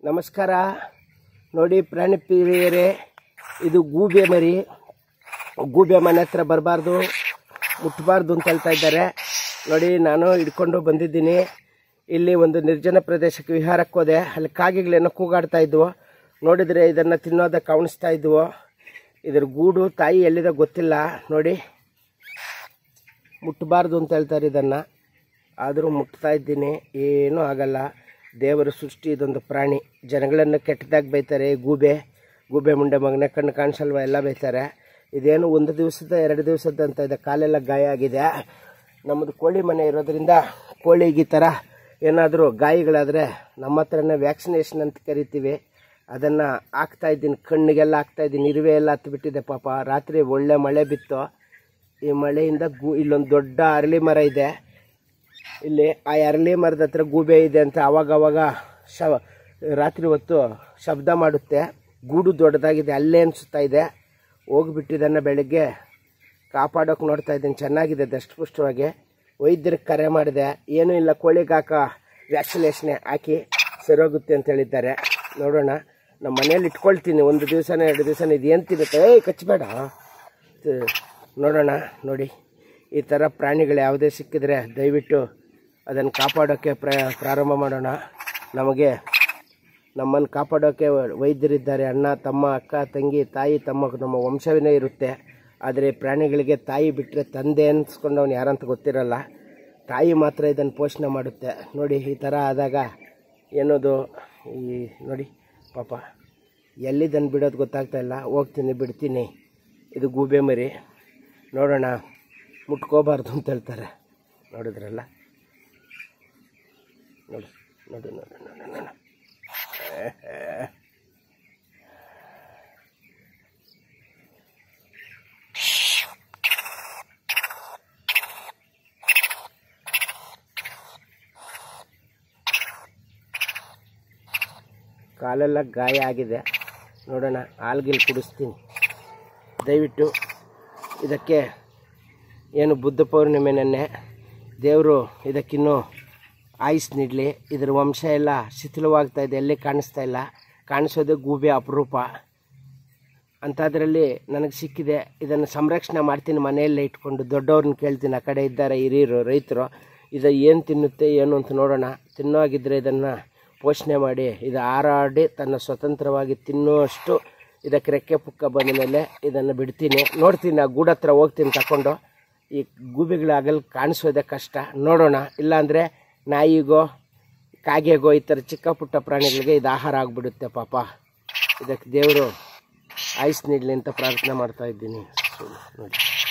ನಮಸ್ಕಾರ ನೋಡಿ ಪ್ರಾಣಿ ಪ್ರಿಯರೇ ಇದು ಗೂಬೆ ಮರಿ ಗೂಬೆ ಮನೆ ಹತ್ರ ಬರಬಾರ್ದು ಮುಟ್ಟಬಾರ್ದು ಅಂತ ಹೇಳ್ತಾ ಇದ್ದಾರೆ ನೋಡಿ ನಾನು ಹಿಡ್ಕೊಂಡು ಬಂದಿದ್ದೀನಿ ಇಲ್ಲಿ ಒಂದು ನಿರ್ಜನ ಪ್ರದೇಶಕ್ಕೆ ವಿಹಾರಕ್ಕೆ ಹೋದೆ ಅಲ್ಲಿ ಕಾಗೆಗಳೇನೋ ಕೂಗಾಡ್ತಾ ಇದ್ವು ನೋಡಿದರೆ ಇದನ್ನು ತಿನ್ನೋದ ಕಾಣಿಸ್ತಾ ಇದ್ವು ಇದ್ರ ಗೂಡು ತಾಯಿ ಎಲ್ಲಿದೆ ಗೊತ್ತಿಲ್ಲ ನೋಡಿ ಮುಟ್ಟಬಾರ್ದು ಅಂತ ಹೇಳ್ತಾರೆ ಇದನ್ನು ಆದರೂ ಮುಟ್ತಾ ಇದ್ದೀನಿ ಏನೂ ಆಗಲ್ಲ ದೇವರ ಸೃಷ್ಟಿ ಇದೊಂದು ಪ್ರಾಣಿ ಜನಗಳನ್ನು ಕೆಟ್ಟದಾಗಿ ಬೈತಾರೆ ಗೂಬೆ ಗೂಬೆ ಮುಂಡೆ ಮಗನೇ ಕಣ್ಣು ಕಾಣಿಸಲ್ವ ಎಲ್ಲ ಬೈತಾರೆ ಇದೇನು ಒಂದು ದಿವಸದ ಎರಡು ದಿವಸದ ಅಂತ ಇದೆ ಕಾಲೆಲ್ಲ ಗಾಯ ಆಗಿದೆ ನಮ್ಮದು ಕೋಳಿ ಮನೆ ಇರೋದ್ರಿಂದ ಕೋಳಿಗೆ ಈ ಥರ ಏನಾದರೂ ಗಾಯಗಳಾದರೆ ನಮ್ಮ ಹತ್ರನೇ ವ್ಯಾಕ್ಸಿನೇಷನ್ ಅಂತ ಕರಿತೀವಿ ಅದನ್ನು ಹಾಕ್ತಾ ಇದ್ದೀನಿ ಕಣ್ಣಿಗೆಲ್ಲ ಹಾಕ್ತಾ ಇದ್ದೀನಿ ಇರುವೆ ಎಲ್ಲ ಹತ್ಬಿಟ್ಟಿದೆ ಪಾಪ ರಾತ್ರಿ ಒಳ್ಳೆ ಮಳೆ ಬಿತ್ತು ಈ ಮಳೆಯಿಂದ ಗು ಇಲ್ಲೊಂದು ದೊಡ್ಡ ಅರಳಿ ಮರ ಇದೆ ಇಲ್ಲಿ ಆ ಅರಳಿ ಮರದ ಹತ್ರ ಗೂಬೆ ಇದೆ ಅಂತ ಅವಾಗ ಅವಾಗ ಶವ ರಾತ್ರಿ ಹೊತ್ತು ಶಬ್ದ ಮಾಡುತ್ತೆ ಗೂಡು ದೊಡ್ಡದಾಗಿದೆ ಅಲ್ಲೇ ಅನಿಸುತ್ತಾ ಇದೆ ಹೋಗ್ಬಿಟ್ಟಿದ್ದನ್ನು ಬೆಳಗ್ಗೆ ಕಾಪಾಡೋಕೆ ನೋಡ್ತಾ ಇದ್ದೀನಿ ಚೆನ್ನಾಗಿದೆ ದಷ್ಟಪುಷ್ಟವಾಗಿ ವೈದ್ಯರಿಗೆ ಕರೆ ಮಾಡಿದೆ ಏನೂ ಇಲ್ಲ ಕೋಳಿಗೆ ಹಾಕ ವ್ಯಾಕ್ಸಿನೇಷನ್ ಹಾಕಿ ಸರೋಗುತ್ತೆ ಅಂತ ಹೇಳಿದ್ದಾರೆ ನೋಡೋಣ ನಮ್ಮ ಮನೇಲಿ ಇಟ್ಕೊಳ್ತೀನಿ ಒಂದು ದಿವಸನ ಎರಡು ದಿವಸನ ಇದೇನು ತಿನ್ನುತ್ತೆ ಏಯ್ ಕಚ್ಚಬೇಡ ತ- ನೋಡೋಣ ನೋಡಿ ಈ ಥರ ಪ್ರಾಣಿಗಳು ಯಾವುದೇ ಸಿಕ್ಕಿದ್ರೆ ದಯವಿಟ್ಟು ಅದನ್ನು ಕಾಪಾಡೋಕ್ಕೆ ಪ್ರ ಪ್ರಾರಂಭ ಮಾಡೋಣ ನಮಗೆ ನಮ್ಮನ್ನು ಕಾಪಾಡೋಕ್ಕೆ ವೈದ್ಯರಿದ್ದಾರೆ ಅಣ್ಣ ತಮ್ಮ ಅಕ್ಕ ತಂಗಿ ತಾಯಿ ತಮ್ಮ ನಮ್ಮ ವಂಶವೇ ಇರುತ್ತೆ ಆದರೆ ಪ್ರಾಣಿಗಳಿಗೆ ತಾಯಿ ಬಿಟ್ಟರೆ ತಂದೆ ಅನ್ಸ್ಕೊಂಡವನು ಯಾರಂತ ಗೊತ್ತಿರಲ್ಲ ತಾಯಿ ಮಾತ್ರ ಇದನ್ನು ಪೋಷಣೆ ಮಾಡುತ್ತೆ ನೋಡಿ ಈ ಥರ ಆದಾಗ ಏನೋದು ಈ ನೋಡಿ ಪಾಪ ಎಲ್ಲಿದನ್ನು ಬಿಡೋದು ಗೊತ್ತಾಗ್ತಾ ಇಲ್ಲ ಹೋಗ್ತೀನಿ ಬಿಡ್ತೀನಿ ಇದು ಗೂಬೆ ಮರಿ ನೋಡೋಣ ಮುಟ್ಕೋಬಾರ್ದು ಅಂತ ಹೇಳ್ತಾರೆ ನೋಡಿದ್ರಲ್ಲ ನೋಡಿ ನೋಡಿ ನೋಡಿ ನೋಡಿ ನೋಡಿ ಕಾಲೆಲ್ಲ ಗಾಯ ಆಗಿದೆ ನೋಡೋಣ ಹಾಲ್ಗಿಲ್ ಕುಡಿಸ್ತೀನಿ ದಯವಿಟ್ಟು ಇದಕ್ಕೆ ಏನು ಬುದ್ಧ ಪೌರ್ಣಿಮೆ ನೆನ್ನೆ ದೇವರು ಇದಕ್ಕಿನ್ನೂ ಆಯುಸ್ ನೀಡಲಿ ಇದರ ವಂಶ ಎಲ್ಲ ಶಿಥಿಲವಾಗ್ತಾ ಇದೆ ಎಲ್ಲಿ ಕಾಣಿಸ್ತಾ ಇಲ್ಲ ಕಾಣಿಸೋದೇ ಗೂಬೆ ಅಪರೂಪ ಅಂಥದ್ರಲ್ಲಿ ನನಗೆ ಸಿಕ್ಕಿದೆ ಇದನ್ನು ಸಂರಕ್ಷಣೆ ಮಾಡ್ತೀನಿ ಮನೆಯಲ್ಲೇ ಇಟ್ಕೊಂಡು ದೊಡ್ಡವ್ರನ್ನ ಕೇಳ್ತೀನಿ ಆ ಕಡೆ ಇದ್ದಾರೆ ಹಿರಿಯರು ರೈತರು ಇದು ಏನು ತಿನ್ನುತ್ತೆ ಏನು ಅಂತ ನೋಡೋಣ ತಿನ್ನೋಗಿದ್ದರೆ ಇದನ್ನು ಪೋಷಣೆ ಮಾಡಿ ಇದು ಹಾರಾಡಿ ತನ್ನ ಸ್ವತಂತ್ರವಾಗಿ ತಿನ್ನುವಷ್ಟು ಇದಕ್ಕೆ ರೆಕ್ಕೆ ಪುಕ್ಕ ಬಂದ ಮೇಲೆ ಇದನ್ನು ಬಿಡ್ತೀನಿ ನೋಡ್ತೀನಿ ಆ ಗೂಡು ಹತ್ರ ಹೋಗ್ತೀನಿ ತಗೊಂಡು ಈ ಗೂಬೆಗಳು ಆಗಲ್ ಕಾಣಿಸೋದೇ ಕಷ್ಟ ನೋಡೋಣ ಇಲ್ಲಾಂದರೆ ನಾಯಿಗೋ ಕಾಗೆಗೋ ಈ ಥರ ಚಿಕ್ಕ ಪುಟ್ಟ ಪ್ರಾಣಿಗಳಿಗೆ ಇದು ಆಹಾರ ಆಗಿಬಿಡುತ್ತೆ ಪಾಪ ಇದಕ್ಕೆ ದೇವರು ಆಯುಸ್ ನೀಡಲಿ ಅಂತ ಪ್ರಾರ್ಥನೆ ಮಾಡ್ತಾ ಇದ್ದೀನಿ ನೋಡಿ